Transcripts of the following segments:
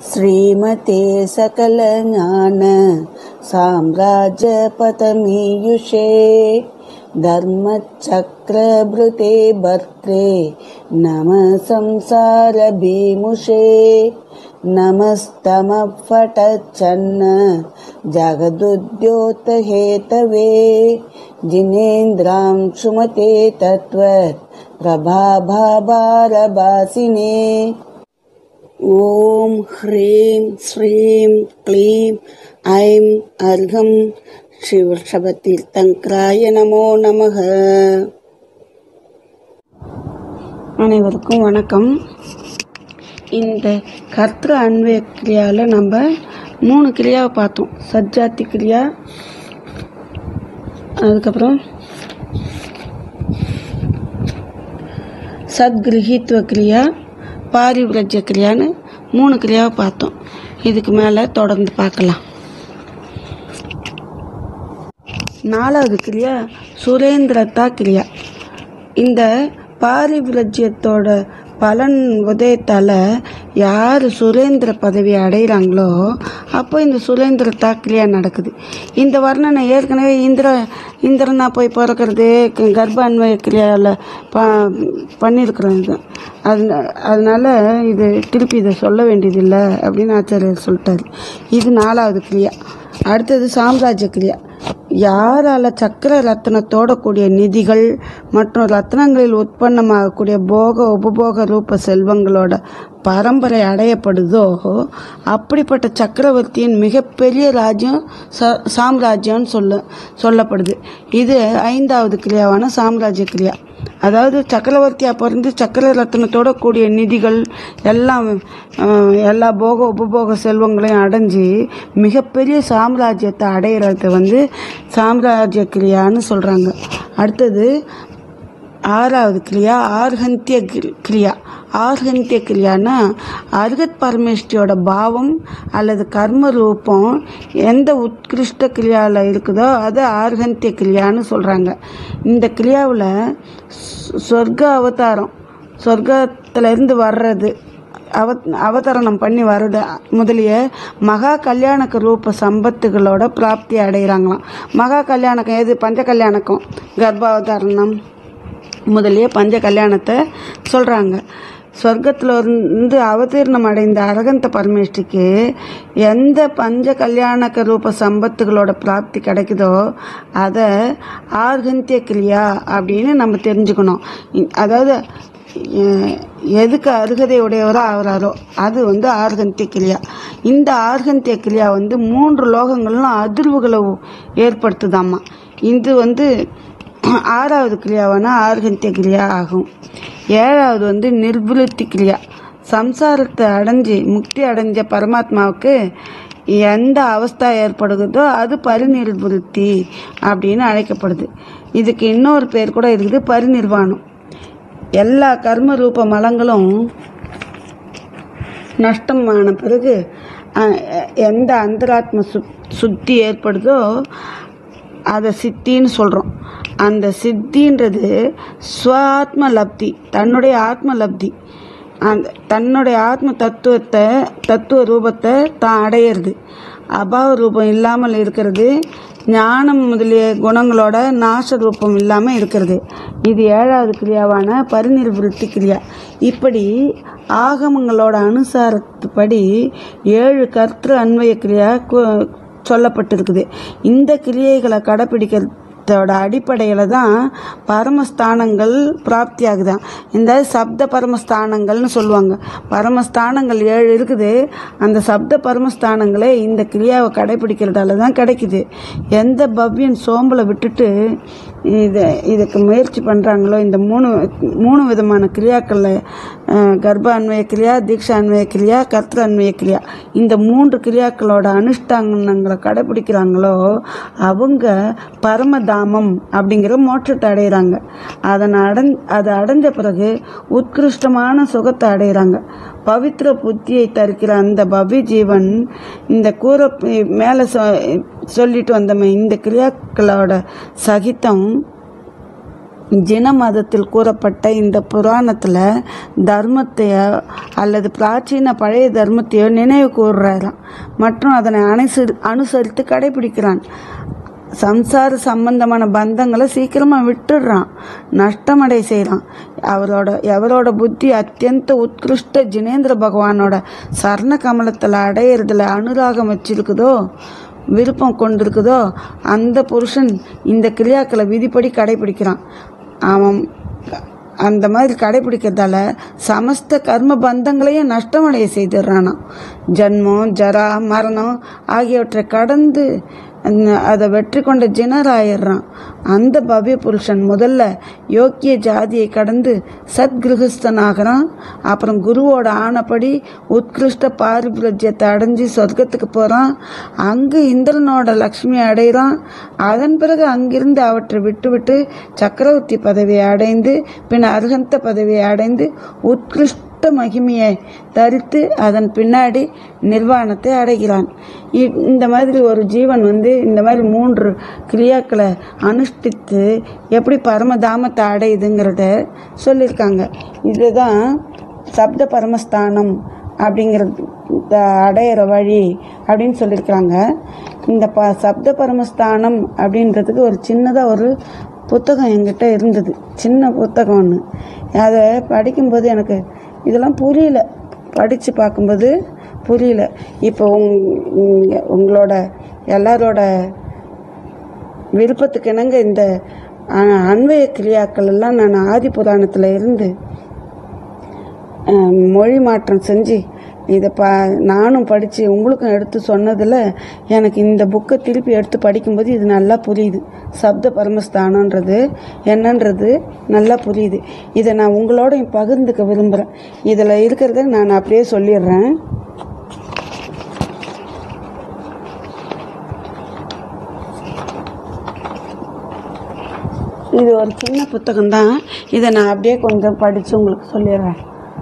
श्रीमते सकलज्ञान साम्राज्यपतमीयुषे धर्मचक्रभृते भर्त्रे नमः संसारभीमुषे नमस्तमः फटच्छन्न जगदुद्योतहेतवे जिनेन्द्रां सुमते तत्त्वत् प्रभाभारभासिने ॐ ह्रीं श्रीं क्लीं ऐं अर्घं சிவஷபத்தீர்த்தங்கராய நமோ நமக அனைவருக்கும் வணக்கம் இந்த கர்த்திர அன்வய கிரியாவில் நம்ம மூணு கிரியாவை பார்த்தோம் சஜ்ஜாத்தி கிரியா அதுக்கப்புறம் சத்கிரகித்துவ கிரியா பாரிவிரஜ்ய கிரியான்னு மூணு கிரியாவை பார்த்தோம் இதுக்கு மேலே தொடர்ந்து பார்க்கலாம் நாலாவது கிரியா சுரேந்திரத்தா கிரியா இந்த பாரிவிரஜ்யத்தோட பலன் உதயத்தால் யார் சுரேந்திர பதவி அடைகிறாங்களோ அப்போ இந்த சுரேந்திரத்தா கிரியா நடக்குது இந்த வர்ணனை ஏற்கனவே இந்திர இந்திரனா போய் பிறக்கிறது க- கர்ப்ப அன்வய கிரியாவில் ப பண்ணியிருக்கிறோம் இது அது அதனால இது திருப்பி இதை சொல்ல வேண்டியதில்லை அப்படின்னு ஆச்சாரியர் சொல்லிட்டாரு இது நாலாவது கிரியா அடுத்தது சாம்ராஜ்ய கிரியா யாரால சக்கர ரத்னத்தோட கூடிய நிதிகள் மற்றும் ரத்னங்களில் உற்பத்தமாகக்கூடிய போக உபபோக ரூப செல்வங்களோட பரம்பரை அடையப்படுதோ அப்படிப்பட்ட சக்கரவர்த்தியின் மிகப்பெரிய ராஜ்யம் ச சாம்ராஜ்யம்னு சொல்ல சொல்லப்படுது இது ஐந்தாவது கிரியாவான சாம்ராஜ்ய கிரியா அதாவது சக்கரவர்த்தியாக பிறந்து சக்கர ரத்னத்தோட கூடிய நிதிகள் எல்லாம் அஹ், எல்லா போக உபபோக செல்வங்களையும் அடைஞ்சு மிகப்பெரிய சாம்ராஜ்யத்தை அடையிறது வந்து சாம்ராஜ்ய கிரியான்னு சொல்கிறாங்க அடுத்தது ஆறாவது கிரியா ஆர்ஹந்திய கிரி- கிரியா ஆர்ஹந்திய கிரியானா அர்கத் பரமேஷ்டியோட பாவம் அல்லது கர்ம ரூபம் எந்த உத்கிருஷ்ட கிரியாவில் இருக்குதோ அது ஆர்ஹந்திய கிரியான்னு சொல்கிறாங்க இந்த கிரியாவில் சொர்க்க அவதாரம் சொர்க்கத்திலேருந்து வர்றது அவ அவதரணம் பண்ணி வர்றது முதலிய மகா கல்யாணக்க ரூப சம்பத்துகளோட பிராப்தி அடைகிறாங்களாம் மகா கல்யாணக்கம் எது பஞ்ச கல்யாணக்கம் கர்ப்பாவதாரணம் முதலிய பஞ்ச கல்யாணத்தை சொல்கிறாங்க சொர்க்கத்தில் இருந்து அவதீர்ணம் அடைந்த அரகந்த பரமேஷ்டிக்கு எந்த பஞ்ச கல்யாணக்க ரூப சம்பத்துகளோட பிராப்தி கிடைக்குதோ அதை ஆர்கந்திய கிரியா அப்படின்னு நம்ம தெரிஞ்சுக்கணும் இ- அதாவது எ- எதுக்கு அருகதை உடையவரோ ஆகிறாரோ அது வந்து ஆர்கந்திய கிரியா இந்த ஆர்கந்திய கிரியா வந்து மூன்று லோகங்களும் அதிர்வுகளை உ- ஏற்படுத்துதாம்மா இது வந்து ஆறாவது கிரியாவான ஆர்கந்திய கிரியா ஆகும் ஏழாவது வந்து நிர்விருத்தி கிரியா சம்சாரத்தை அடைஞ்சு முக்தி அடைஞ்ச பரமாத்மாவுக்கு எந்த அவஸ்தா ஏற்படுகிறதோ அது பரிநிர்விருத்தி அப்படின்னு அழைக்கப்படுது இதுக்கு இன்னொரு பேர் கூட இருக்குது பரிநிர்வாணம் எல்லா கர்ம ரூப மலங்களும் நஷ்டமான பிறகு அஹ், எந்த அந்தராத்ம சுத் சுத்தி ஏற்படுதோ அதை சித்தின்னு சொல்கிறோம் அந்த சித்தின்றது ஸ்வாத்ம லப்தி தன்னுடைய ஆத்ம லப்தி அந்த தன்னுடைய ஆத்ம தத்துவத்தை தத்துவ ரூபத்தை தான் அடையிறது அபாவ ரூபம் இல்லாமல் இருக்கிறது ஞானம் முதலிய குணங்களோட நாச ரூபம் இல்லாமல் இருக்கிறது இது ஏழாவது கிரியாவான பரிநிர்விருத்தி கிரியா இப்படி ஆகமங்களோட அனுசாரத்துப்படி ஏழு கர்த்திரு அன்வய கிரியா கு- சொல்லப்பட்டிருக்குது இந்த கிரியைகளை கடைப்பிடிக்கிறதோட அடிப்படையில் தான் பரமஸ்தானங்கள் பிராப்தி ஆகுதான் இந்த சப்த பரமஸ்தானங்கள்னு சொல்லுவாங்க பரமஸ்தானங்கள் ஏழு இருக்குது அந்த சப்த பரமஸ்தானங்களே இந்த கிரியாவை கடைப்பிடிக்கிறதால தான் கிடைக்குது எந்த பவ்யன் சோம்பலை விட்டுட்டு இதை இதுக்கு முயற்சி பண்ணுறாங்களோ இந்த மூணு மூணு விதமான கிரியாக்களில் அஹ், கர்ப்ப அன்வய கிரியா தீக்ஷா அன்வய கிரியா கர்த்திர அன்வய கிரியா இந்த மூன்று கிரியாக்களோட அனுஷ்டானங்களை கடைப்பிடிக்கிறாங்களோ அவங்க பரமதாமம் அப்படிங்கிற மோட்சத்தை அடையிறாங்க அதனை அடைஞ் அதை அடைஞ்ச பிறகு உத்கிருஷ்டமான சுகத்தை அடையிறாங்க பவித்திர புத்தியை தரிக்கிற அந்த பவி ஜீவன் இந்த கூரை மேலே சொல்லிட்டு வந்தோமே இந்த கிரியாக்களோட சகிதம் ஜின மதத்தில் கூறப்பட்ட இந்த புராணத்தில் தர்மத்தையோ அல்லது பிராச்சீன பழைய தர்மத்தையோ நினைவு கூறுறாராம் மற்றும் அதனை அனுசரி அனுசரித்து கடைபிடிக்கிறான் சம்சார சம்பந்தமான பந்தங்களை சீக்கிரமாக விட்டுடுறான் நஷ்டமடை செய்கிறான் அவரோட எவரோட புத்தி அத்தியந்த உத்கிருஷ்ட ஜினேந்திர பகவானோட சரண கமலத்தில் அடையிறதுல அனுராகம் வச்சிருக்குதோ விருப்பம் கொண்டிருக்குதோ அந்த புருஷன் இந்த கிரியாக்களை விதிப்படி கடைபிடிக்கிறான் அவன் அந்த மாதிரி கடைபிடிக்கிறதால சமஸ்த கர்ம பந்தங்களையும் நஷ்டமடைய செய்துடுறானாம் ஜன்மம் ஜரா மரணம் ஆகியவற்றை கடந்து அந்த- அதை வெற்றி கொண்ட ஜினராயிடுறான் அந்த பவ்ய புருஷன் முதல்ல யோக்கிய ஜாதியை கடந்து சத்கிருஹஸ்தனாகிறான் அப்புறம் குருவோட ஆனப்படி உத்கிருஷ்ட பாரிபிரஜ்யத்தை அடைஞ்சு சொர்க்கத்துக்கு போகிறான் அங்கு இந்திரனோட லக்ஷ்மியை அடைகிறான் அதன் பிறகு அங்கிருந்து அவற்றை விட்டுவிட்டு சக்கரவர்த்தி பதவியை அடைந்து பின் அர்ஹந்த பதவியை அடைந்து உத்கிருஷ்ட மகிமையை தரித்து அதன் பின்னாடி நிர்வாணத்தை அடைகிறான் இ- இந்த மாதிரி ஒரு ஜீவன் வந்து இந்த மாதிரி மூன்று கிரியாக்களை அனுஷ்டித்து எப்படி பரமதாமத்தை அடையுதுங்கிறத சொல்லியிருக்காங்க இதுதான் சப்த பரமஸ்தானம் அப்படிங்கிறது த- அடையிற வழி அப்படின்னு சொல்லியிருக்காங்க இந்த ப சப்த பரமஸ்தானம் அப்படின்றதுக்கு ஒரு சின்னதாக ஒரு புத்தகம் என்கிட்ட இருந்தது சின்ன புத்தகம் ஒன்று அதை படிக்கும்போது எனக்கு இதெல்லாம் புரியல படித்து பார்க்கும்போது புரியல இப்போ உங் உங்க- உங்களோட எல்லாரோட விருப்பத்துக்கு இணங்க இந்த அஹ், அன்வய கிரியாக்கள் எல்லாம் நான் ஆதி புராணத்தில் இருந்து அஹ், மொழி மாற்றம் செஞ்சு இதை ப நானும் படித்து உங்களுக்கும் எடுத்து சொன்னதில் எனக்கு இந்த புக்கை திருப்பி எடுத்து படிக்கும்போது இது நல்லா புரியுது சப்த பரமஸ்தானன்றது என்னன்றது நல்லா புரியுது இதை நான் உங்களோட பகிர்ந்துக்க விரும்புகிறேன் இதில் இருக்கிறத நான் அப்படியே சொல்லிடுறேன் இது ஒரு சின்ன புத்தகம்தான் இதை நான் அப்படியே கொஞ்சம் படித்து உங்களுக்கு சொல்லிடுறேன்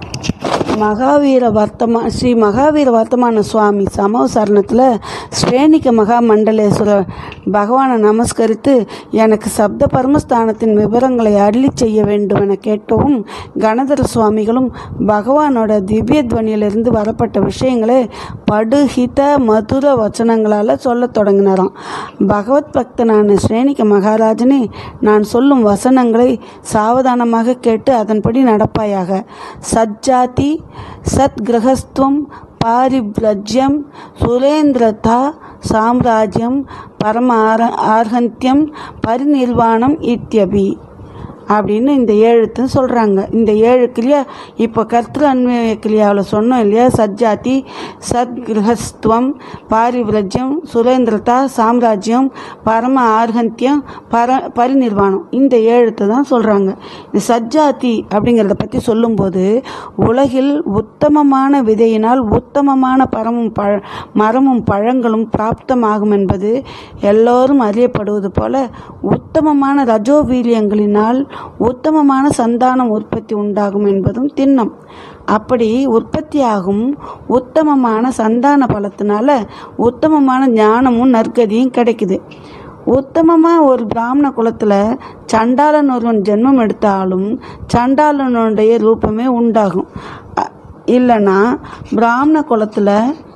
மகாவீர வர்த்தமா ஸ்ரீ மகாவீர வர்த்தமான சுவாமி சமவ சரணத்தில் ஸ்ரேணிக மகா மண்டலேஸ்வர பகவானை நமஸ்கரித்து எனக்கு சப்த பரமஸ்தானத்தின் விவரங்களை அருளி செய்ய வேண்டும் என கேட்கவும் கணதர சுவாமிகளும் பகவானோட திவ்ய துவனியிலிருந்து வரப்பட்ட விஷயங்களை படுஹித மதுர வச்சனங்களால் சொல்லத் தொடங்கினாராம் பகவத் பக்தனான ஸ்ரேணிக மகாராஜனே நான் சொல்லும் வசனங்களை சாவதானமாக கேட்டு அதன்படி நடப்பாயாக சஜ்ஜாதி சத்கிரகஸ்துவம் பாரிவ்ரஜ்யம் சுரேந்திரதா சாம்ராஜ்யம் பரம ஆர ஆர்ஹந்தியம் பரிநிர்வாணம் இத்தியபி அப்படின்னு இந்த ஏழுத்து சொல்கிறாங்க இந்த ஏழு கிளியா இப்போ கர்த்திரு அன்வய கிளியாவில் சொன்னோம் இல்லையா சஜ்ஜாதி சத்கிரகஸ்துவம் பாரிவிரஜ்யம் சுரேந்திரதா சாம்ராஜ்யம் பரம ஆர்ஹந்தியம் பர பரிநிர்வாணம் இந்த ஏழுத்தை தான் சொல்கிறாங்க இந்த சஜ்ஜாதி அப்படிங்கிறத பற்றி சொல்லும்போது உலகில் உத்தமமான விதையினால் உத்தமமான பரமும் பழ மரமும் பழங்களும் பிராப்தமாகும் என்பது எல்லோரும் அறியப்படுவது போல உத்தமமான ரஜோவீரியங்களினால் உத்தமமான சந்தானம் உற்பத்தி உண்டாகும் என்பதும் திண்ணம் அப்படி உற்பத்தியாகும் உத்தமமான சந்தான பலத்தினால உத்தமமான ஞானமும் நற்கதியும் கிடைக்குது உத்தமமாக ஒரு பிராமண குலத்தில் சண்டாளன் ஒருவன் ஜென்மம் எடுத்தாலும் சண்டாளனுடைய ரூபமே உண்டாகும் அ- இல்லைன்னா பிராமண குலத்தில்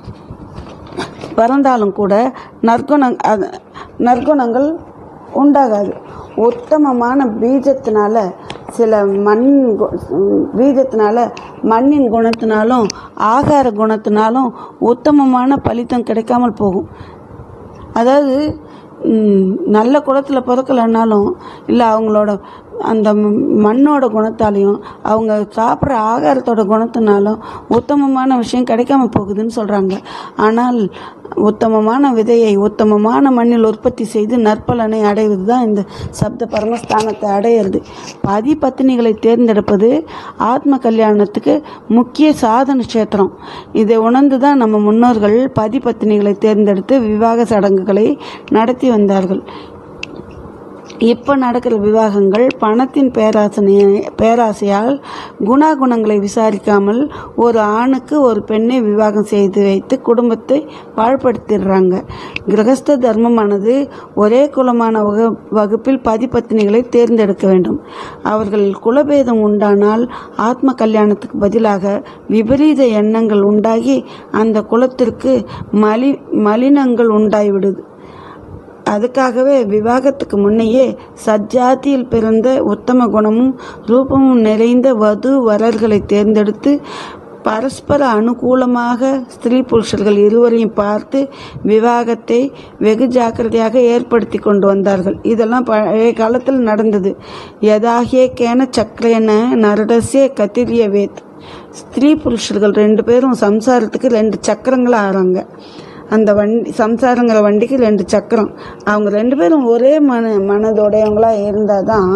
பிறந்தாலும் கூட நற்குணங் அது நற்குணங்கள் உண்டாகாது உத்தமமான பீஜத்தினால சில மண் கு- பீஜத்தினால மண்ணின் குணத்தினாலும் ஆகார குணத்தினாலும் உத்தமமான பலித்தம் கிடைக்காமல் போகும் அதாவது ம், நல்ல குளத்தில் பிறக்கலைன்னாலும் இல்லை அவங்களோட அந்த ம- மண்ணோட குணத்தாலையும் அவங்க சாப்பிட்ற ஆகாரத்தோட குணத்தினாலும் உத்தமமான விஷயம் கிடைக்காம போகுதுன்னு சொல்கிறாங்க ஆனால் உத்தமமான விதையை உத்தமமான மண்ணில் உற்பத்தி செய்து நற்பலனை அடைவது தான் இந்த சப்த பரமஸ்தானத்தை அடையிறது பதி பத்தினிகளை தேர்ந்தெடுப்பது ஆத்ம கல்யாணத்துக்கு முக்கிய சாதன கஷேத்திரம் இதை உணர்ந்து தான் நம்ம முன்னோர்கள் பதி பத்தினிகளை தேர்ந்தெடுத்து விவாக சடங்குகளை நடத்தி வந்தார்கள் இப்போ நடக்கிற விவாகங்கள் பணத்தின் பேராசனை பேராசையால் குணாகுணங்களை விசாரிக்காமல் ஒரு ஆணுக்கு ஒரு பெண்ணை விவாகம் செய்து வைத்து குடும்பத்தை பாழ்படுத்திடுறாங்க கிரகஸ்த தர்மமானது ஒரே குலமான வகு வகுப்பில் பதிபத்தினிகளை தேர்ந்தெடுக்க வேண்டும் அவர்கள் குலபேதம் உண்டானால் ஆத்ம கல்யாணத்துக்கு பதிலாக விபரீத எண்ணங்கள் உண்டாகி அந்த குலத்திற்கு மலி மலினங்கள் உண்டாகிவிடுது அதுக்காகவே விவாகத்துக்கு முன்னையே சஜ்ஜாத்தியில் பிறந்த உத்தம குணமும் ரூபமும் நிறைந்த வது வரர்களை தேர்ந்தெடுத்து பரஸ்பர அனுகூலமாக ஸ்திரீ புருஷர்கள் இருவரையும் பார்த்து விவாகத்தை வெகு ஜாக்கிரதையாக ஏற்படுத்தி கொண்டு வந்தார்கள் இதெல்லாம் பழைய காலத்தில் நடந்தது யதாகிய கேன சக்கரேன நரடசிய கத்திரிய வேத் ஸ்திரீ புருஷர்கள் ரெண்டு பேரும் சம்சாரத்துக்கு ரெண்டு சக்கரங்களாக ஆறாங்க அந்த வண்டி சம்சாரங்கிற வண்டிக்கு ரெண்டு சக்கரம் அவங்க ரெண்டு பேரும் ஒரே மன மனதோடையவங்களா இருந்தால் தான்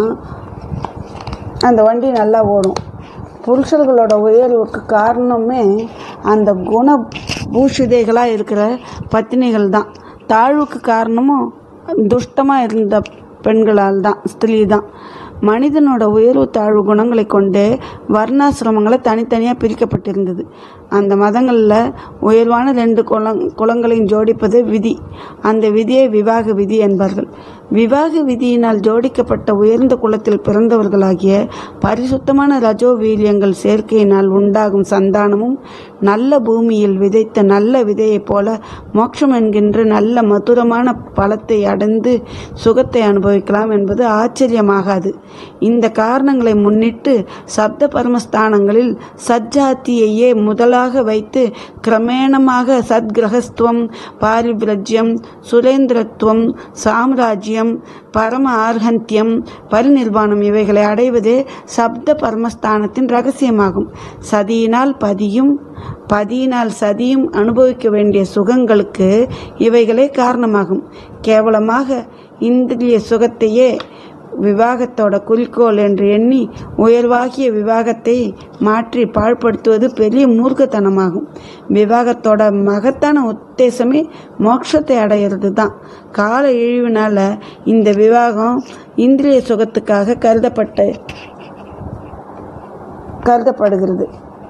அந்த வண்டி நல்லா ஓடும் புருஷர்களோட உயர்வுக்கு காரணமே அந்த குண பூஷிதைகளாக இருக்கிற பத்தினிகள் தான் தாழ்வுக்கு காரணமும் துஷ்டமாக இருந்த பெண்களால் தான் ஸ்திரீ தான் மனிதனோட உயர்வு தாழ்வு குணங்களை கொண்டு வர்ணாசிரமங்களை தனித்தனியாக பிரிக்கப்பட்டிருந்தது அந்த மதங்களில் உயர்வான ரெண்டு குளங் குளங்களையும் ஜோடிப்பது விதி அந்த விதியை விவாக விதி என்பார்கள் விவாக விதியினால் ஜோடிக்கப்பட்ட உயர்ந்த குலத்தில் பிறந்தவர்களாகிய பரிசுத்தமான ரஜோ வீரியங்கள் சேர்க்கையினால் உண்டாகும் சந்தானமும் நல்ல பூமியில் விதைத்த நல்ல விதையைப் போல மோட்சம் என்கின்ற நல்ல மதுரமான பழத்தை அடைந்து சுகத்தை அனுபவிக்கலாம் என்பது ஆச்சரியமாகாது இந்த காரணங்களை முன்னிட்டு சப்த பரமஸ்தானங்களில் சஜ்ஜாத்தியையே முதலாக வைத்து கிரமேணமாக சத்கிரகஸ்துவம் பாரிவிரஜ்யம் சுரேந்திரத்துவம் சாம்ராஜ்யம் பரம ஆர்ஹந்தியம் பரிநிர்வாணம் இவைகளை அடைவதே சப்த பரமஸ்தானத்தின் ரகசியமாகும் சதியினால் பதியும் பதியினால் சதியும் அனுபவிக்க வேண்டிய சுகங்களுக்கு இவைகளே காரணமாகும் கேவலமாக இந்திரிய சுகத்தையே விவாகத்தோட குறிக்கோள் என்று எண்ணி உயர்வாகிய விவாகத்தை மாற்றி பாழ்படுத்துவது பெரிய மூர்க்கத்தனமாகும் விவாகத்தோட மகத்தான உத்தேசமே மோட்சத்தை அடையிறது தான் கால இழிவினால இந்த விவாகம் இந்திரிய சுகத்துக்காக கருதப்பட்ட கருதப்படுகிறது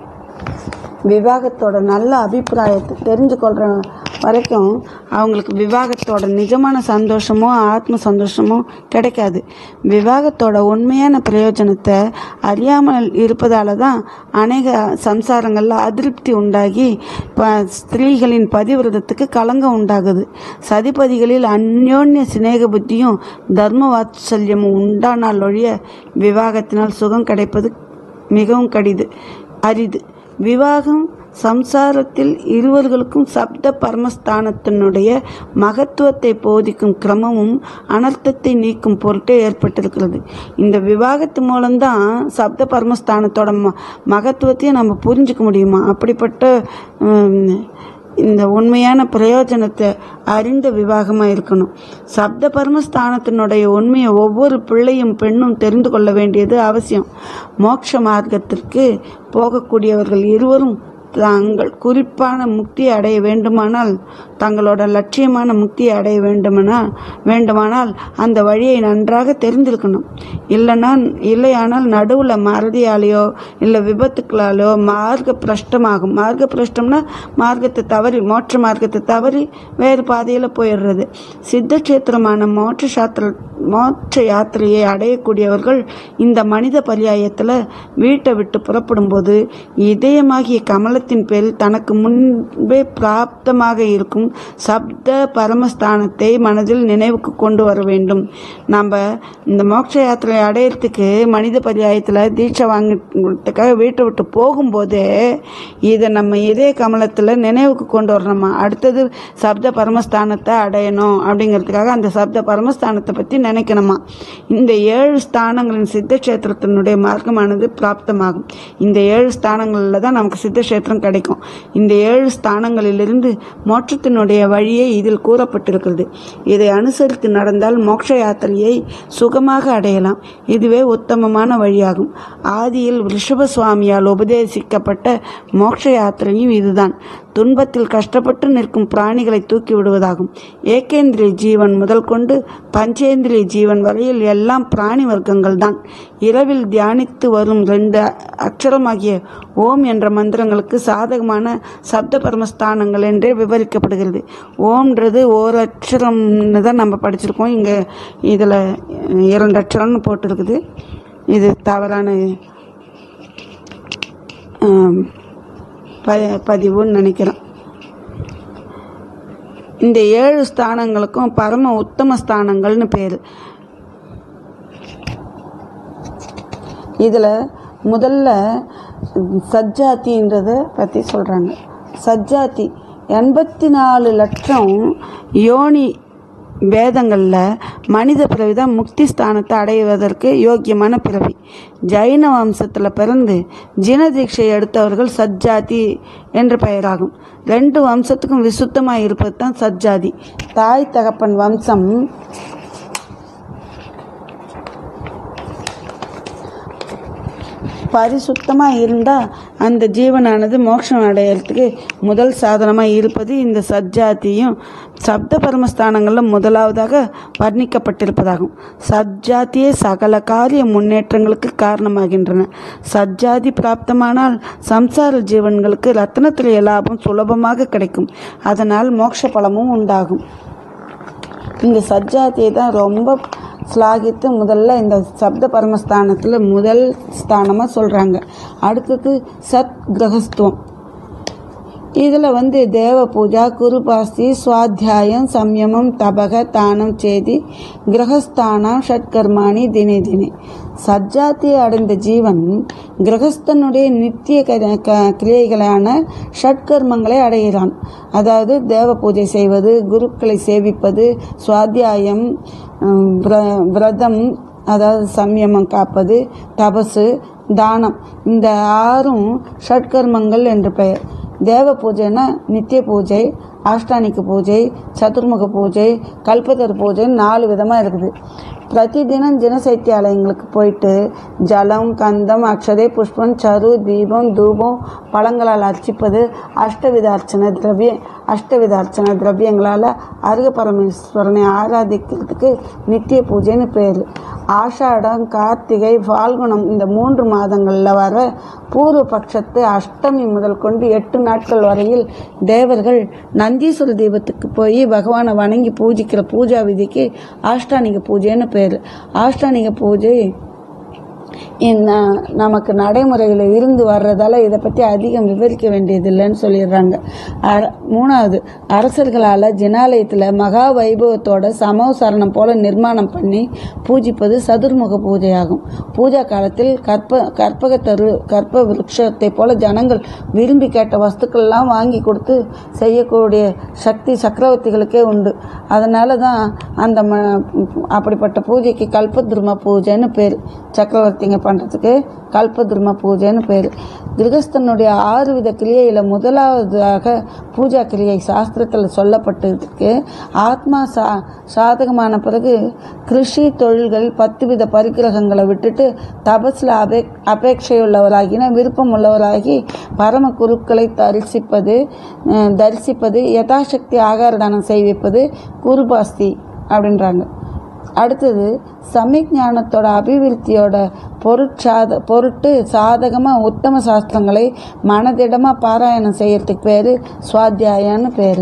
விவாகத்தோட நல்ல அபிப்பிராயத்தை தெரிஞ்சு கொள்கிற வரைக்கும் அவங்களுக்கு விவாகத்தோட நிஜமான சந்தோஷமோ ஆத்ம சந்தோஷமோ கிடைக்காது விவாகத்தோட உண்மையான பிரயோஜனத்தை அறியாமல் இருப்பதால தான் அநேக சம்சாரங்களில் அதிருப்தி உண்டாகி ப ஸ்திரீகளின் பதிவிரதத்துக்கு களங்கம் உண்டாகுது சதிபதிகளில் அந்யோன்ய சிநேக புத்தியும் தர்ம வாத்சல்யமும் உண்டானால் ஒழிய விவாகத்தினால் சுகம் கிடைப்பது மிகவும் கடிது அரிது விவாகம் சம்சாரத்தில் இருவர்களுக்கும் சப்த பரமஸ்தானத்தினுடைய மகத்துவத்தை போதிக்கும் கிரமமும் அனர்த்தத்தை நீக்கும் பொருட்டே ஏற்பட்டிருக்கிறது இந்த விவாகத்து மூலம்தான் சப்த பரமஸ்தானத்தோட ம மகத்துவத்தையும் நம்ம புரிஞ்சுக்க முடியுமா அப்படிப்பட்ட உம், இந்த உண்மையான பிரயோஜனத்தை அறிந்த விவாகமாக இருக்கணும் சப்த பரமஸ்தானத்தினுடைய உண்மையை ஒவ்வொரு பிள்ளையும் பெண்ணும் தெரிந்து கொள்ள வேண்டியது அவசியம் மோட்ச மார்க்கத்திற்கு போகக்கூடியவர்கள் இருவரும் தாங்கள் குறிப்பான முக்தியை அடைய வேண்டுமானால் தங்களோட லட்சியமான முக்தியை அடைய வேண்டுமானால் வேண்டுமானால் அந்த வழியை நன்றாக தெரிந்திருக்கணும் இல்லைன்னா இல்லையானால் நடுவில் மறதியாலேயோ இல்லை விபத்துக்களாலோ மார்க்க பிரஷ்டமாகும் மார்க்க பிரஷ்டம்னா மார்க்கத்தை தவறி மோட்ச மார்க்கத்தை தவறி வேறு பாதையில் போயிடுறது சித்தக்ஷேத்திரமான மோட்ச சாத்திர மோட்ச யாத்திரையை அடையக்கூடியவர்கள் இந்த மனித பரியாயத்தில் வீட்டை விட்டு புறப்படும்போது இதயமாகிய கமலத்தின் பேரில் தனக்கு முன்பே பிராப்தமாக இருக்கும் சப்த பரமஸ்தானத்தை மனதில் நினைவுக்கு கொண்டு வர வேண்டும் நம்ம இந்த மோட்ச யாத்திரை அடையிறதுக்கு மனித பரியாயத்தில் தீட்சை வாங்கிறதுக்காக வீட்டை விட்டு போகும்போதே இதை நம்ம இதய கமலத்தில் நினைவுக்கு கொண்டு வரணுமா அடுத்தது சப்த பரமஸ்தானத்தை அடையணும் அப்படிங்கிறதுக்காக அந்த சப்த பரமஸ்தானத்தை பற்றி நினைக்கணுமா இந்த ஏழு ஸ்தானங்களின் சித்தக்ஷேத்திரத்தினுடைய மார்க்கமானது பிராப்தமாகும் இந்த ஏழு ஸ்தானங்களில் தான் நமக்கு சித்தக்ஷேத்திரம் கிடைக்கும் இந்த ஏழு ஸ்தானங்களிலிருந்து மோட்சத்தினுடைய வழியே இதில் கூறப்பட்டிருக்கிறது இதை அனுசரித்து நடந்தால் மோட்ச யாத்திரையை சுகமாக அடையலாம் இதுவே உத்தமமான வழியாகும் ஆதியில் ரிஷப சுவாமியால் உபதேசிக்கப்பட்ட மோட்ச யாத்திரையும் இதுதான் துன்பத்தில் கஷ்டப்பட்டு நிற்கும் பிராணிகளை தூக்கி விடுவதாகும் ஏகேந்திரிய ஜீவன் முதல் கொண்டு பஞ்சேந்திரிய ஜீவன் வரையில் எல்லாம் பிராணி வர்க்கங்கள் தான் இரவில் தியானித்து வரும் ரெண்டு அக்ஷரமாகிய ஓம் என்ற மந்திரங்களுக்கு சாதகமான சப்த பரமஸ்தானங்கள் என்றே விவரிக்கப்படுகிறது ஓம்ன்றது ஓர் அக்ஷரம்னு தான் நம்ம படிச்சிருக்கோம் இங்கே இதில் இரண்டு அக்ஷரம்னு போட்டிருக்குது இது தவறான ஆம், ப பதிவுன்னு நினைக்கிறேன் இந்த ஏழு ஸ்தானங்களுக்கும் பரம உத்தம ஸ்தானங்கள்னு பேர் இதில் முதல்ல சஜ்ஜாத்தின்றத பற்றி சொல்கிறாங்க சஜ்ஜாத்தி எண்பத்தி நாலு லட்சம் யோனி வேதங்களில் மனித பிறவி தான் முக்தி ஸ்தானத்தை அடைவதற்கு யோக்கியமான பிறவி ஜைன வம்சத்தில் பிறந்து ஜின தீட்சை எடுத்தவர்கள் சஜ்ஜாதி என்ற பெயராகும் ரெண்டு வம்சத்துக்கும் விசுத்தமாக இருப்பது தான் சஜ்ஜாதி தாய் தகப்பன் வம்சம் பரிசுத்தமாக இருந்தால் அந்த ஜீவனானது மோட்சம் அடையிறதுக்கு முதல் சாதனமாக இருப்பது இந்த சஜ்ஜாத்தியும் சப்த பரமஸ்தானங்களில் முதலாவதாக வர்ணிக்கப்பட்டிருப்பதாகும் சஜ்ஜாத்தியே சகல காரிய முன்னேற்றங்களுக்கு காரணமாகின்றன சஜ்ஜாதி பிராப்தமானால் சம்சார ஜீவன்களுக்கு ரத்னத்திலேய லாபம் சுலபமாக கிடைக்கும் அதனால் மோட்ச பலமும் உண்டாகும் இந்த சஜ்ஜாத்தியை தான் ரொம்ப ஸ்லாகித்து முதல்ல இந்த சப்த பரமஸ்தானத்தில் முதல் ஸ்தானமாக சொல்கிறாங்க அடுத்தது சத் கிரகஸ்துவம் இதில் வந்து தேவ பூஜா குருபாஸ்தி சுவாத்தியாயம் சம்யமம் தபக தானம் சேதி கிரகஸ்தானம் ஷட்கர்மாணி தினே தினே சஜ்ஜாத்தியை அடைந்த ஜீவன் கிரகஸ்தனுடைய நித்திய க- க- கிரியைகளான ஷட்கர்மங்களை அடைகிறான் அதாவது தேவ பூஜை செய்வது குருக்களை சேவிப்பது சுவாத்தியாயம் ஹம், விர- விரதம் அதாவது சம்யமம் காப்பது தபசு தானம் இந்த ஆறும் ஷட்கர்மங்கள் என்று பெயர் தேவ பூஜைனா நித்திய பூஜை ஆஷ்டானிக பூஜை சதுர்முக பூஜை கல்பதர் பூஜை நாலு விதமாக இருக்குது பிரதி தினம் தினசைத்தியாலயங்களுக்கு போயிட்டு ஜலம் கந்தம் அக்ஷதை புஷ்பம் சரு தீபம் தூபம் பழங்களால் அர்ச்சிப்பது அஷ்டவித அர்ச்சனை திரவிய அஷ்டவித அர்ச்சனை திரவியங்களால் அருக பரமேஸ்வரனை ஆராதிக்கிறதுக்கு நித்திய பூஜைன்னு பேர் ஆஷாடம் கார்த்திகை ஃபால்குணம் இந்த மூன்று மாதங்களில் வர பூர்வ பட்சத்து அஷ்டமி முதல் கொண்டு எட்டு நாட்கள் வரையில் தேவர்கள் நந்தீஸ்வர தீபத்துக்கு போய் பகவானை வணங்கி பூஜிக்கிற பூஜா விதிக்கு ஆஷ்டானிக பூஜைன்னு பேர் ஆஷ்டானிக பூஜை இந்த நமக்கு நடைமுறையில் இருந்து வர்றதால இதை பற்றி அதிகம் விவரிக்க வேண்டியதில்லைன்னு சொல்லிடுறாங்க அர மூணாவது அரசர்களால் ஜினாலயத்தில் மகா வைபவத்தோட சமவசரணம் போல நிர்மாணம் பண்ணி பூஜிப்பது சதுர்முக பூஜையாகும் பூஜா காலத்தில் கற்ப கற்பகத்தரு கற்ப விருட்சத்தை போல ஜனங்கள் விரும்பி கேட்ட வஸ்துக்கள்லாம் வாங்கி கொடுத்து செய்யக்கூடிய சக்தி சக்கரவர்த்திகளுக்கே உண்டு அதனால தான் அந்த ம அப்படிப்பட்ட பூஜைக்கு கல்பத்ரும பூஜைன்னு பேர் சக்கரவர்த்திங்க பண்ணுறதுக்கு கல்பத்ரும பூஜைன்னு பேர் கிரகஸ்தனுடைய ஆறு வித கிரியையில் முதலாவதாக பூஜா கிரியை சாஸ்திரத்தில் சொல்லப்பட்டிருக்கு ஆத்மா சா சாதகமான பிறகு கிருஷி தொழில்கள் பத்து வித பரிகிரகங்களை விட்டுட்டு தபஸில் அபே அபேட்சையுள்ளவராகின விருப்பம் உள்ளவராகி பரம குருக்களை தரிசிப்பது அஹ், தரிசிப்பது யதாசக்தி ஆகார தானம் செய்விப்பது குருபாஸ்தி அப்படின்றாங்க அடுத்தது சமீக் ஞானத்தோட அபிவிருத்தியோட பொருட்சாத பொருட்டு சாதகமாக உத்தம சாஸ்திரங்களை மனதிடமாக பாராயணம் செய்யறதுக்கு பேர் சுவாத்தியாயன்னு பேர்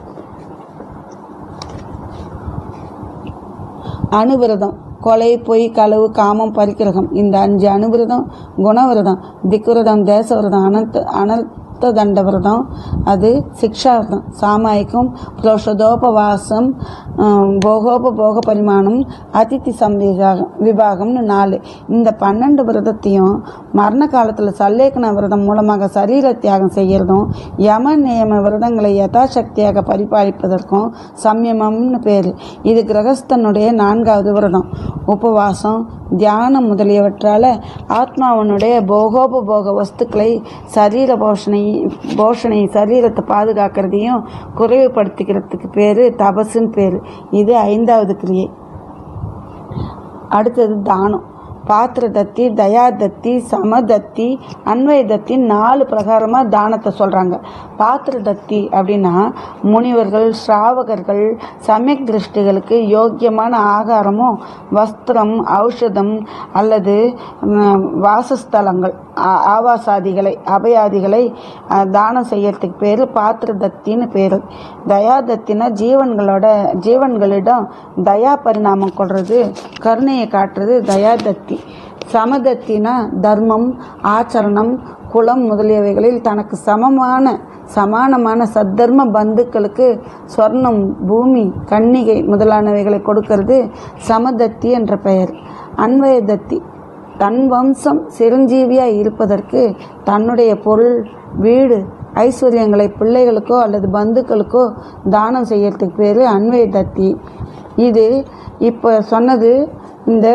அணுவிரதம் கொலை பொய் களவு காமம் பரிக்கிரகம் இந்த அஞ்சு அணுவிரதம் குணவிரதம் திக்குவிரதம் தேசவிரதம் அனந்த அனர்த்த தண்ட விரதம் அது சிக்ஷா விரதம் சாமாயிக்கம் புரோஷதோபவாசம் ஆம், போகோபபோக பரிமாணம் அதித்தி சம்விகாகம் விபாகம்னு நாலு இந்த பன்னெண்டு விரதத்தையும் மரண காலத்தில் சல்லேக்கன விரதம் மூலமாக சரீர தியாகம் செய்யறதும் யம நியம விரதங்களை யதாசக்தியாக பரிபாலிப்பதற்கும் சம்யமம்னு பேர் இது கிரகஸ்தனுடைய நான்காவது விரதம் உபவாசம் தியானம் முதலியவற்றால் ஆத்மாவனுடைய போகோபபோக வஸ்துக்களை சரீர போஷணை போஷணை சரீரத்தை பாதுகாக்கிறதையும் குறைவுபடுத்திக்கிறதுக்கு பேர் தபசுன்னு பேர் இது ஐந்தாவது கிரியை அடுத்தது தானம் பாத்திரதத்தி தயாதத்தி சமதத்தி அன்வயதத்தி நாலு பிரகாரமாக தானத்தை சொல்கிறாங்க பாத்திரதத்தி அப்படின்னா முனிவர்கள் ஸ்ராவகர்கள் சமயக் திருஷ்டிகளுக்கு யோக்கியமான ஆகாரமும் வஸ்திரம் ஔஷதம் அல்லது ம், வாசஸ்தலங்கள் ஆ- ஆவாசாதிகளை அபயாதிகளை அ, தானம் செய்யறதுக்கு பேர் பாத்திரதத்தின்னு பேர் தயாதத்தினா ஜீவன்களோட ஜீவன்களிடம் தயா பரிணாமம் கொள்றது கருணையை காட்டுறது தயாதத்தி சமதத்தினா தர்மம் ஆச்சரணம் குலம் முதலியவைகளில் தனக்கு சமமான சமானமான சத்தர்ம பந்துக்களுக்கு சொர்ணம் பூமி கன்னிகை முதலானவைகளை கொடுக்கிறது சமதத்தி என்ற பெயர் அன்வயதத்தி தன் வம்சம் சிரஞ்சீவியாய் இருப்பதற்கு தன்னுடைய பொருள் வீடு ஐஸ்வர்யங்களை பிள்ளைகளுக்கோ அல்லது பந்துக்களுக்கோ தானம் செய்யறதுக்கு பேர் அன்வய தத்தி இது இப்போ சொன்னது இந்த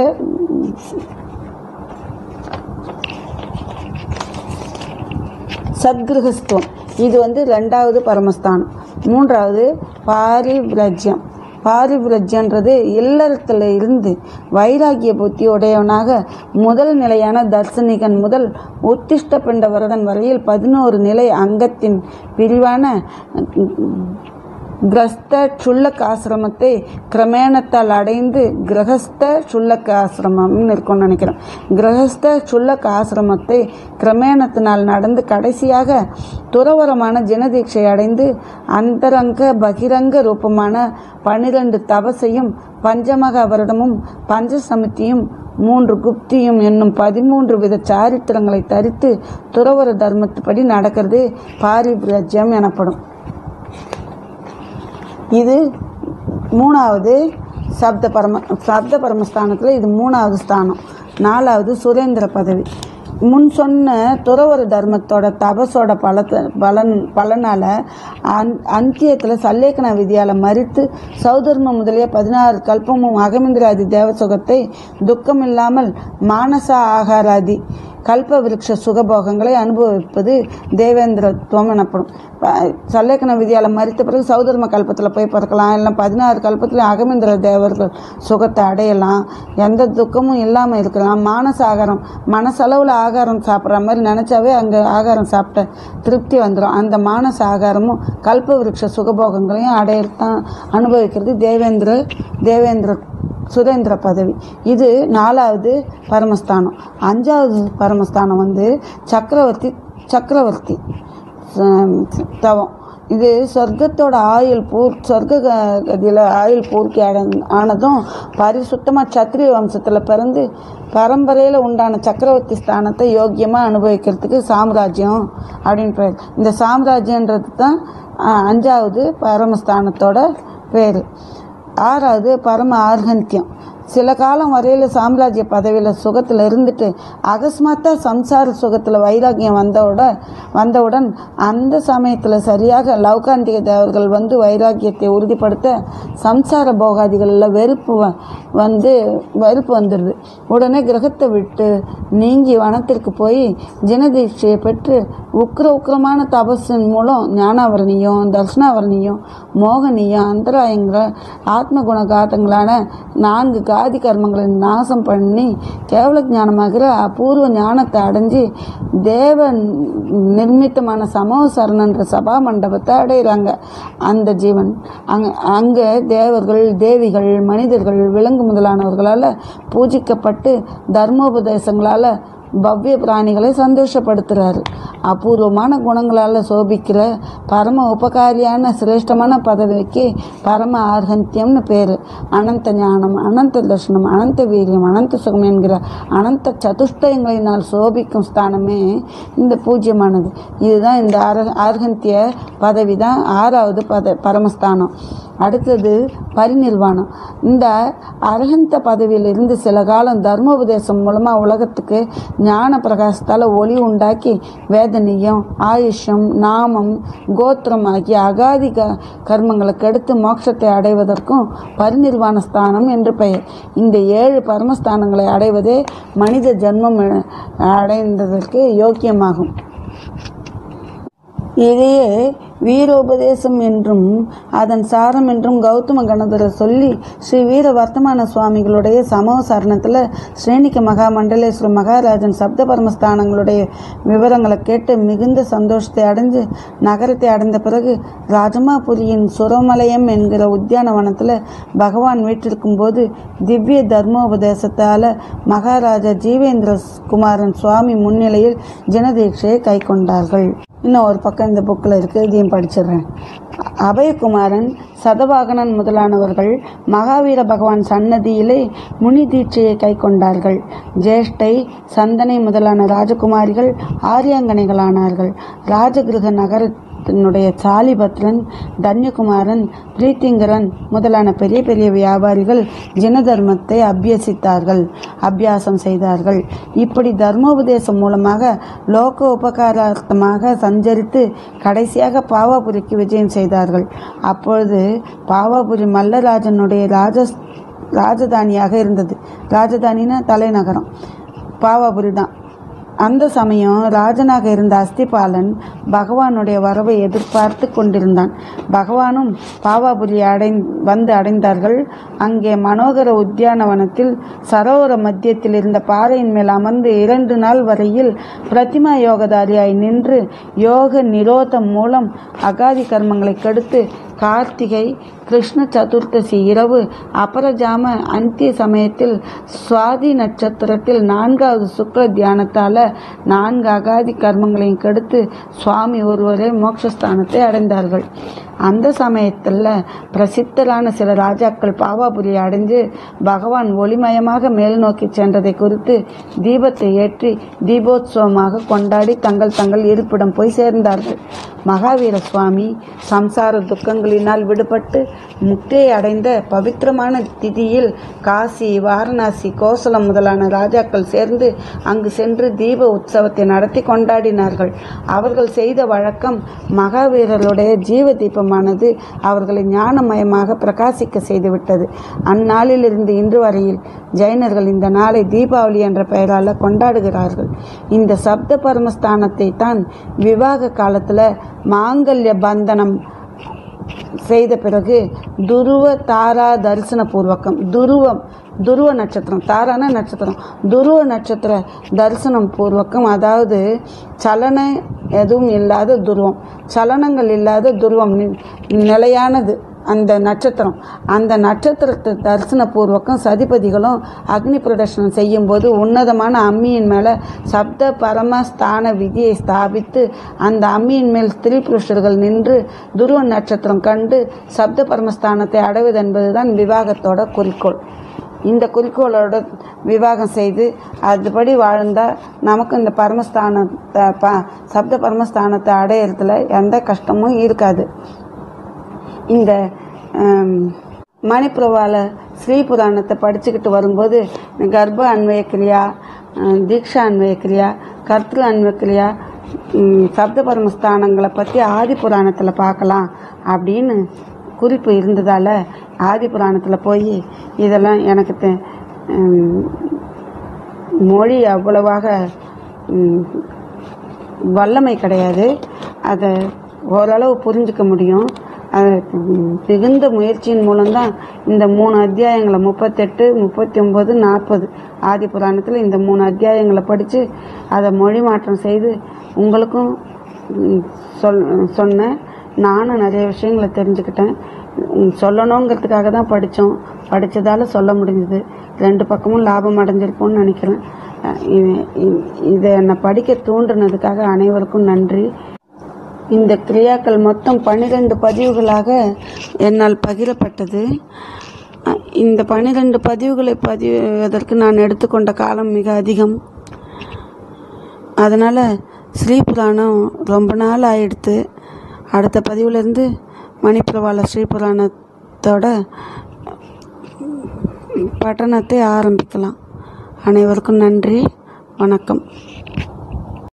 சத்கிரகஸ்துவம் இது வந்து ரெண்டாவது பரமஸ்தானம் மூன்றாவது பாரிவிரஜ்யம் பாரிவிரஜ்யன்றது இல்லறத்தில் இருந்து வைராகிய புத்தி உடையவனாக முதல் நிலையான தர்சனிகன் முதல் உத்திஷ்ட பிண்ட வரதன் வரையில் பதினோரு நிலை அங்கத்தின் பிரிவான கிரஸ்த சுல்லக் ஆசிரமத்தை கிரமேணத்தால் அடைந்து கிரகஸ்த சுல்லக் ஆசிரமம்னு இருக்கும்னு நினைக்கிறேன் கிரகஸ்த சுல்லக் ஆசிரமத்தை கிரமேணத்தினால் நடந்து கடைசியாக துறவரமான ஜனதீட்சை அடைந்து அந்தரங்க பகிரங்க ரூபமான பனிரெண்டு தபசையும் பஞ்சமகா விரதமும் பஞ்சசமித்தியும் மூன்று குப்தியும் என்னும் பதிமூன்று வித சாரித்திரங்களை தரித்து துறவர தர்மத்துப்படி நடக்கிறது பாரிவிரஜ்யம் எனப்படும் இது மூணாவது சப்த பரம சப்த பரமஸ்தானத்தில் இது மூணாவது ஸ்தானம் நாலாவது சுரேந்திர பதவி முன் சொன்ன துறவர தர்மத்தோட தபஸோட பலத்தை பலன் பலனால் அந் அந்தியத்தில் சல்லேக்கன விதியால் மறித்து சௌதர்மம் முதலிய பதினாறு கல்பமும் அகமிந்திராதி தேவசுகத்தை துக்கமில்லாமல் மானச ஆகாராதி கல்ப விருட்ச சுகபோகங்களை அனுபவிப்பது தேவேந்திரத்துவம் எனப்படும் ப- சல்லேக்கன விதியால் மறித்த பிறகு சௌதர்ம கல்பத்தில் போய் பிறக்கலாம் இல்லை பதினாறு கல்பத்தில் அகமேந்திர தேவர்கள் சுகத்தை அடையலாம் எந்த துக்கமும் இல்லாமல் இருக்கலாம் மானச ஆகாரம் மனசளவில் ஆகாரம் சாப்பிட்ற மாதிரி நினச்சாவே அங்கே ஆகாரம் சாப்பிட்ட திருப்தி வந்துடும் அந்த மானச ஆகாரமும் கல்ப விருட்ச சுகபோகங்களையும் அடையத்தான் அனுபவிக்கிறது தேவேந்திர தேவேந்திர சுரேந்திர பதவி இது நாலாவது பரமஸ்தானம் அஞ்சாவது பரமஸ்தானம் வந்து சக்கரவர்த்தி சக்கரவர்த்தி ச- தவம் இது சொர்க்கத்தோட ஆயுள் பூர் சொர்க்க க- கதியில் ஆயுள் பூர்த்தி அட ஆனதும் பரிசுத்தமாக சத்திரிய வம்சத்தில் பிறந்து பரம்பரையில் உண்டான சக்கரவர்த்தி ஸ்தானத்தை யோக்கியமாக அனுபவிக்கிறதுக்கு சாம்ராஜ்யம் அப்படின்னு பேர் இந்த சாம்ராஜ்யன்றது தான் ஆ, அஞ்சாவது பரமஸ்தானத்தோட பேர் ஆறாவது பரம ஆர்கந்தியம் சில காலம் வரையில் சாம்ராஜ்ய பதவியில் சுகத்தில் இருந்துட்டு அகஸ்மாத்தா சம்சார சுகத்தில் வைராக்கியம் வந்தவுட வந்தவுடன் அந்த சமயத்தில் சரியாக லௌகாந்திக தேவர்கள் வந்து வைராக்கியத்தை உறுதிப்படுத்த சம்சார போகாதிகளில் வெறுப்பு வ- வந்து வெறுப்பு வந்துடுது உடனே கிரகத்தை விட்டு நீங்கி வனத்திற்கு போய் ஜனதீட்சையை பெற்று உக்ர உக்கிரமான தபஸின் மூலம் ஞானாவரணியும் தர்ஷனாவரணியும் மோகனியும் அந்தராயங்கிற ஆத்ம குணகாத்தங்களான நான்கு காதி கர்மங்களை நாசம் பண்ணி கேவல ஞானமாகிற அபூர்வ ஞானத்தை அடைஞ்சு தேவ நிர்மித்தமான சமூக சரணன்ற சபா மண்டபத்தை அடையிறாங்க அந்த ஜீவன் அங்க அங்கே தேவர்கள் தேவிகள் மனிதர்கள் விலங்கு முதலானவர்களால் பூஜிக்கப்பட்டு தர்மோபதேசங்களால் பவ்ய பிராணிகளை சந்தோஷப்படுத்துறாரு அபூர்வமான குணங்களால் சோபிக்கிற பரம உபகாரியான சிரேஷ்டமான பதவிக்கு பரம ஆர்கந்தியம்னு பேர் அனந்த ஞானம் அனந்த தர்ஷனம் அனந்த வீரியம் அனந்த சுகம் என்கிற அனந்த சதுஷ்டயங்களினால் சோபிக்கும் ஸ்தானமே இந்த பூஜ்யமானது இதுதான் இந்த ஆர ஆர்கந்திய பதவி தான் ஆறாவது பத பரமஸ்தானம் அடுத்தது பரிநிர்வாணம் இந்த அரகந்த பதவியிலிருந்து சில காலம் தர்மோபதேசம் மூலமாக உலகத்துக்கு ஞான பிரகாசத்தால் ஒளி உண்டாக்கி வேதனையும் ஆயுஷம் நாமம் கோத்திரம் ஆகிய அகாதி க கர்மங்களை கெடுத்து மோட்சத்தை அடைவதற்கும் பரிநிர்வாண ஸ்தானம் என்று பெயர் இந்த ஏழு பரமஸ்தானங்களை அடைவதே மனித ஜென்மம் அடைந்ததற்கு யோக்கியமாகும் இதையே வீரோபதேசம் என்றும் அதன் சாரம் என்றும் கௌதம கணதரர் சொல்லி ஸ்ரீ வீர வர்த்தமான சுவாமிகளுடைய சமோ சரணத்தில் ஸ்ரீனிக்க மகா மண்டலேஸ்வர மகாராஜன் சப்த பரமஸ்தானங்களுடைய விவரங்களை கேட்டு மிகுந்த சந்தோஷத்தை அடைஞ்சு நகரத்தை அடைந்த பிறகு ராஜமாபுரியின் சுரமலயம் என்கிற உத்தியானவனத்தில் பகவான் வீற்றிருக்கும் போது திவ்ய தர்மோபதேசத்தால் மகாராஜா ஜீவேந்திர குமாரன் சுவாமி முன்னிலையில் ஜனதீட்சையை கை கொண்டார்கள் இன்னும் ஒரு பக்கம் இந்த புக்கில் இருக்குது இதையும் படிச்சிடுறேன் அபயகுமாரன் சதவாகனன் முதலானவர்கள் மகாவீர பகவான் சன்னதியிலே முனி தீட்சையை கை கொண்டார்கள் ஜேஷ்டை சந்தனை முதலான ராஜகுமாரிகள் ஆரியாங்கனைகளானார்கள் ராஜகிருக நகரத்தினுடைய சாலிபத்ரன் தன்யகுமாரன் பிரீத்திங்கரன் முதலான பெரிய பெரிய வியாபாரிகள் ஜன தர்மத்தை அபியசித்தார்கள் அபியாசம் செய்தார்கள் இப்படி தர்மோபதேசம் மூலமாக லோக உபகாரார்த்தமாக சஞ்சரித்து கடைசியாக பாவாபுரிக்கு விஜயம் செய்தார்கள் அப்பொழுது பாவாபுரி மல்லராஜனுடைய ராஜ ராஜதானியாக இருந்தது ராஜதானின்னா தலைநகரம் பாவாபுரி தான் அந்த சமயம் ராஜனாக இருந்த அஸ்திபாலன் பகவானுடைய வரவை எதிர்பார்த்து கொண்டிருந்தான் பகவானும் பாவாபுரி அடை வந்து அடைந்தார்கள் அங்கே மனோகர உத்தியானவனத்தில் சரோவர மத்தியத்தில் இருந்த பாறையின் மேல் அமர்ந்து இரண்டு நாள் வரையில் பிரதிமா யோகதாரியாய் நின்று யோக நிரோதம் மூலம் அகாதி கர்மங்களை கெடுத்து கார்த்திகை கிருஷ்ண சதுர்த்தசி இரவு அபரஜாம அந்திய சமயத்தில் சுவாதி நட்சத்திரத்தில் நான்காவது சுக்ர தியானத்தால் நான்கு அகாதி கர்மங்களையும் கெடுத்து சுவாமி ஒருவரே மோட்சஸ்தானத்தை அடைந்தார்கள் அந்த சமயத்தில் பிரசித்தரான சில ராஜாக்கள் பாவாபுரியை அடைஞ்சு பகவான் ஒளிமயமாக மேல் நோக்கி சென்றதை குறித்து தீபத்தை ஏற்றி தீபோத்சவமாக கொண்டாடி தங்கள் தங்கள் இருப்பிடம் போய் சேர்ந்தார்கள் மகாவீர சுவாமி சம்சார துக்கங்களினால் விடுபட்டு முக்தியை அடைந்த பவித்திரமான திதியில் காசி வாரணாசி கோசலம் முதலான ராஜாக்கள் சேர்ந்து அங்கு சென்று தீப உற்சவத்தை நடத்தி கொண்டாடினார்கள் அவர்கள் செய்த வழக்கம் மகாவீரருடைய ஜீவ தீபமானது அவர்களை ஞானமயமாக பிரகாசிக்க செய்துவிட்டது அந்நாளிலிருந்து இன்று வரையில் ஜெயினர்கள் இந்த நாளை தீபாவளி என்ற பெயரால் கொண்டாடுகிறார்கள் இந்த சப்த பரமஸ்தானத்தை தான் விவாக காலத்தில் மாங்கல்ய பந்தனம் செய்த பிறகு துருவ தாரா தரிசன பூர்வகம் துருவம் துருவ நட்சத்திரம் தாரான நட்சத்திரம் துருவ நட்சத்திர தரிசனம் பூர்வகம் அதாவது சலன எதுவும் இல்லாத துருவம் சலனங்கள் இல்லாத துருவம் நி- நிலையானது அந்த நட்சத்திரம் அந்த நட்சத்திரத்தை தரிசன பூர்வகம் சதிபதிகளும் அக்னி பிரதர்ஷனம் செய்யும்போது உன்னதமான அம்மியின் மேலே சப்த பரமஸ்தான விதியை ஸ்தாபித்து அந்த அம்மியின் மேல் ஸ்திரீ புருஷர்கள் நின்று துருவ நட்சத்திரம் கண்டு சப்த பரமஸ்தானத்தை அடைவது என்பதுதான் விவாகத்தோட குறிக்கோள் இந்த குறிக்கோளோட விவாகம் செய்து அதுபடி வாழ்ந்தால் நமக்கு இந்த பரமஸ்தானத்தை ப சப்த பரமஸ்தானத்தை அடையிறதுல எந்த கஷ்டமும் இருக்காது இந்த ஆம், மணிப்பிரவால ஸ்ரீ புராணத்தை படிச்சுக்கிட்டு வரும்போது கர்ப்ப அன்வய கிரியா ஆஹ், தீக்ஷா அன்வய கிரியா கர்த்திரு அன்வய கிரியா ம், சப்த பரமஸ்தானங்களை பற்றி ஆதி புராணத்தில் பார்க்கலாம் அப்படின்னு குறிப்பு இருந்ததால் ஆதி புராணத்தில் போய் இதெல்லாம் எனக்கு தெ- ம், மொழி அவ்வளவாக ம், வல்லமை கிடையாது அதை ஓரளவு புரிஞ்சுக்க முடியும் அது ம், மிகுந்த முயற்சியின் மூலம்தான் இந்த மூணு அத்தியாயங்களை முப்பத்தெட்டு முப்பத்தி ஒம்பது நாற்பது ஆதி புராணத்தில் இந்த மூணு அத்தியாயங்களை படித்து அதை மொழி மாற்றம் செய்து உங்களுக்கும் ம், சொல் சொன்னேன் நானும் நிறைய விஷயங்களை தெரிஞ்சுக்கிட்டேன் ம், சொல்லணுங்கிறதுக்காக தான் படித்தோம் படித்ததால் சொல்ல முடிஞ்சது ரெண்டு பக்கமும் லாபம் அடைஞ்சிருப்போம்னு நினைக்கிறேன் அஹ் இ- இ- இதை என்னை படிக்க தூண்டுனதுக்காக அனைவருக்கும் நன்றி இந்த கிரியாக்கள் மொத்தம் பன்னிரெண்டு பதிவுகளாக என்னால் பகிரப்பட்டது அஹ் இந்த பன்னிரெண்டு பதிவுகளை பதிவதற்கு நான் எடுத்துக்கொண்ட காலம் மிக அதிகம் அதனால் ஸ்ரீ புராணம் ரொம்ப நாள் ஆயிடுத்து அடுத்த பதிவுலேருந்து மணிப்பிரவாள ஸ்ரீ புராணத்தோட பட்டணத்தை ஆரம்பிக்கலாம் அனைவருக்கும் நன்றி வணக்கம்